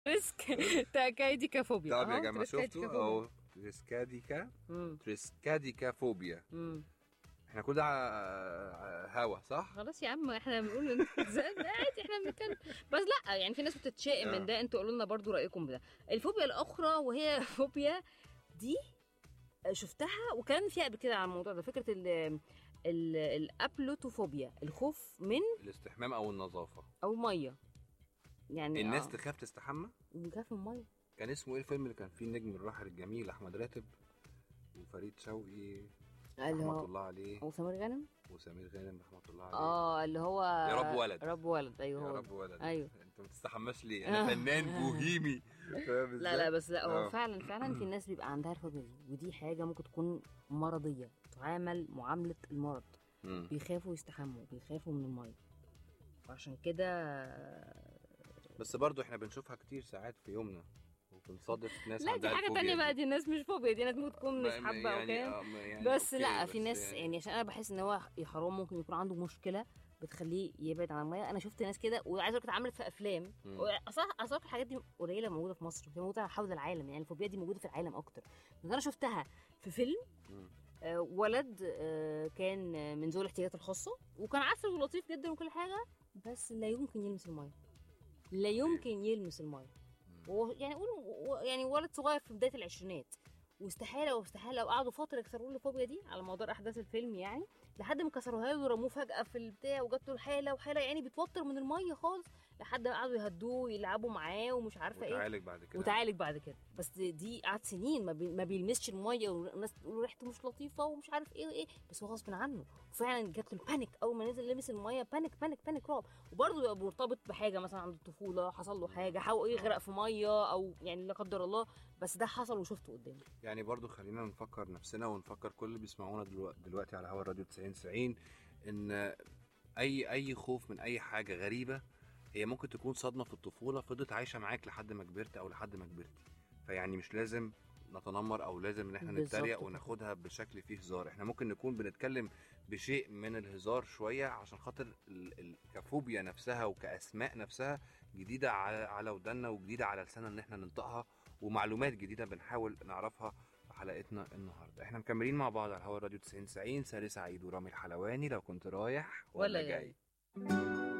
ريسك تاكايديكا فوبيا طب يا أهو، جماعه تريسكايديكا شفتوا فوبيا. اهو تريسكاديكا مم. تريسكاديكا فوبيا مم. احنا كل ده ع- هوا صح؟ خلاص يا عم احنا بنقول ازاي عادي احنا بنتكلم بس لا يعني في ناس بتتشائم آه. من ده انتوا قولوا لنا برضو رايكم بده الفوبيا الاخرى وهي فوبيا دي شفتها وكان فيها قبل كده على الموضوع ده فكره ال ال الابلوتوفوبيا الخوف من الاستحمام او النظافه او ميه يعني الناس آه. تخاف تستحمى بيخاف من الميه كان اسمه ايه الفيلم اللي كان فيه النجم الراحل الجميل احمد راتب وفريد شوقي اللي رحمه هو الله عليه وسمير غانم وسمير غانم رحمه الله عليه اه اللي هو يا رب ولد. رب ولد ايوه يا هو رب ولد ايوه انت ما تستحماش ليه انا فنان بوهيمي فاهم لا لا بس لا هو آه. فعلا فعلا في ناس بيبقى عندها الفوبيا دي ودي حاجه ممكن تكون مرضيه تعامل معامله المرض مم. بيخافوا يستحموا بيخافوا من الميه وعشان كده بس برضو احنا بنشوفها كتير ساعات في يومنا وبنصادف ناس لا دي عندها حاجه الفوبيا تانية بقى دي. دي ناس مش فوبيا دي ناس ممكن تكون مش ما- ما- حابه او يعني- كده آه، ما- يعني بس أوكي، لا في بس ناس يعني عشان انا بحس ان هو يا حرام ممكن يكون عنده مشكله بتخليه يبعد عن الميه انا شفت ناس كده وعايزه اقول لك اتعملت في افلام مم. اصلا اصلا الحاجات دي قليله موجوده في مصر هي موجوده حول العالم يعني الفوبيا دي موجوده في العالم اكتر بس انا شفتها في فيلم مم. آه، ولد آه، كان آه، من ذوي الاحتياجات الخاصه وكان عسل ولطيف جدا وكل حاجه بس لا يمكن يلمس الميه لا يمكن يلمس الميه وهو يعني قول يعني ولد صغير في بدايه العشرينات واستحاله واستحاله وقعدوا فتره يكسروا له الفوبيا دي على مدار احداث الفيلم يعني لحد ما كسروها له ورموه فجاه في البتاع وجات له الحاله وحاله يعني بتوتر من الميه خالص لحد ما قعدوا يهدوه ويلعبوا معاه ومش عارفه ايه وتعالج بعد كده وتعالج بعد كده بس دي- دي قعد سنين ما, بي ما بيلمسش الميه والناس تقول ريحته مش لطيفه ومش عارف ايه وايه بس هو غصب عنه وفعلا جات له البانيك اول ما نزل لمس الميه بانيك بانيك بانيك رعب وبرضه بيبقى مرتبط بحاجه مثلا عند الطفوله حصل له حاجه حاول يغرق في ميه او يعني لا قدر الله بس ده حصل وشفته قدامي يعني برضو خلينا نفكر نفسنا ونفكر كل اللي بيسمعونا دلوقتي, دلوقتي على هوا الراديو 90 90 ان اي اي خوف من اي حاجه غريبه هي ممكن تكون صدمه في الطفوله فضلت عايشه معاك لحد ما كبرت او لحد ما كبرتي فيعني مش لازم نتنمر او لازم ان احنا بالظبط نتريق كده. وناخدها بشكل فيه هزار احنا ممكن نكون بنتكلم بشيء من الهزار شويه عشان خاطر ال- ال- كفوبيا نفسها وكاسماء نفسها جديده على على ودنا وجديده على لساننا ان احنا ننطقها ومعلومات جديده بنحاول نعرفها في حلقتنا النهارده احنا مكملين مع بعض على هوا الراديو 90 90 ساري سعيد ورامي الحلواني لو كنت رايح ولا, ولا جاي جاي.